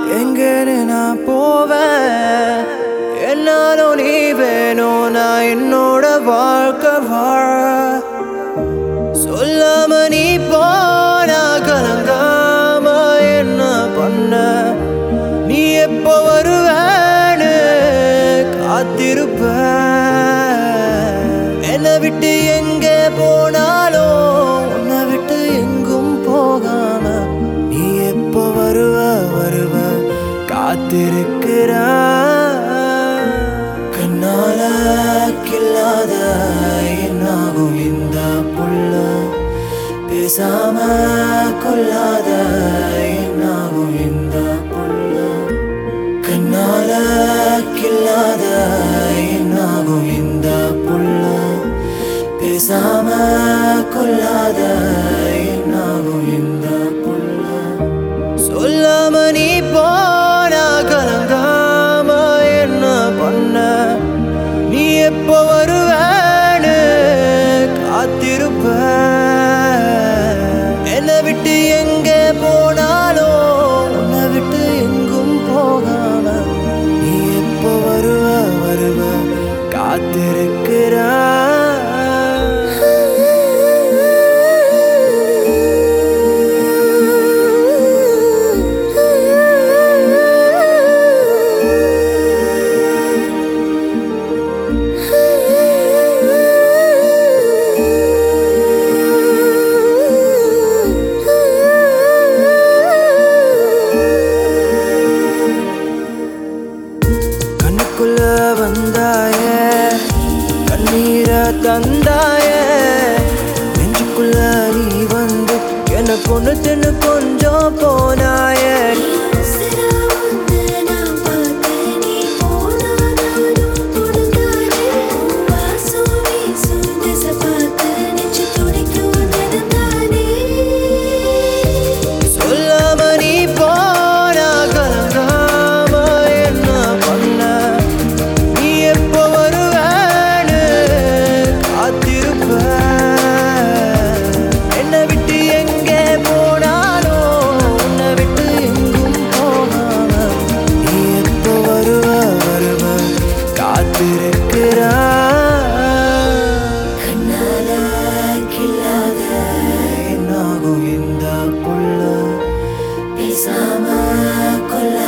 எங்கன்னு நான் போவேன் என்னாலும் நீ வேணும் நான் என்னோட வாழ்க்கை வாழ சொல்லாம நீ போனா கலங்காம என்ன பண்ண நீ எப்போ வருவேன்னு காத்திருப்ப என்னை விட்டு எங்கே போனாலும் உன்னை விட்டு எங்கும் போகாம நீ எப்போ வருவ வருவ காத்திருக்கிற கண்ணால கில்லாத என்னாகும் இந்த புள்ள பேசாம கொல்லாத என்னாகும் இந்த புள்ள கண்ணால கில்லாத என்னாகும் இந்த புள்ள பேசாம கொல்லாத என்னாகும் இந்த புள்ள சொல்லாம நீ போனா கலங்காம என்ன பண்ண நீ எப்போ வருவேன்னு காத்திருப்ப என்னை விட்டு எங்கே போனாலும் உன்னை விட்டு எங்கும் போகாம நீ எப்போ வருவ வருவ காத்திருக்கிற கண்ணுக்குள்ள வந்தாயே கண்ணீரை தந்தாயே நெஞ்சுக்குள்ள நீ வந்து என்ன கொண்டு தின்னு கொஞ்சம் போனாயே சிரா வந்து நான் பார்க்க நீ போனா நானும் பொழுதானே வாசம் வீசும் திசை பார்த்து நெஞ்சு துடிக்கும் நடந்தானே சொல்லாம நீ போனா கலங்காம என்ன பண்ண நீ எப்போ வருவேன்னு காத்திருப்ப என்னை விட்டு எங்கே போனாலும் உன்னை விட்டு எங்கும் போகாம நீ எப்போ வருவ வருவ காத்திருக்கிற கண்ணால கில்லாத என்னாகும் இந்த புள்ள பேசாம கொல்ல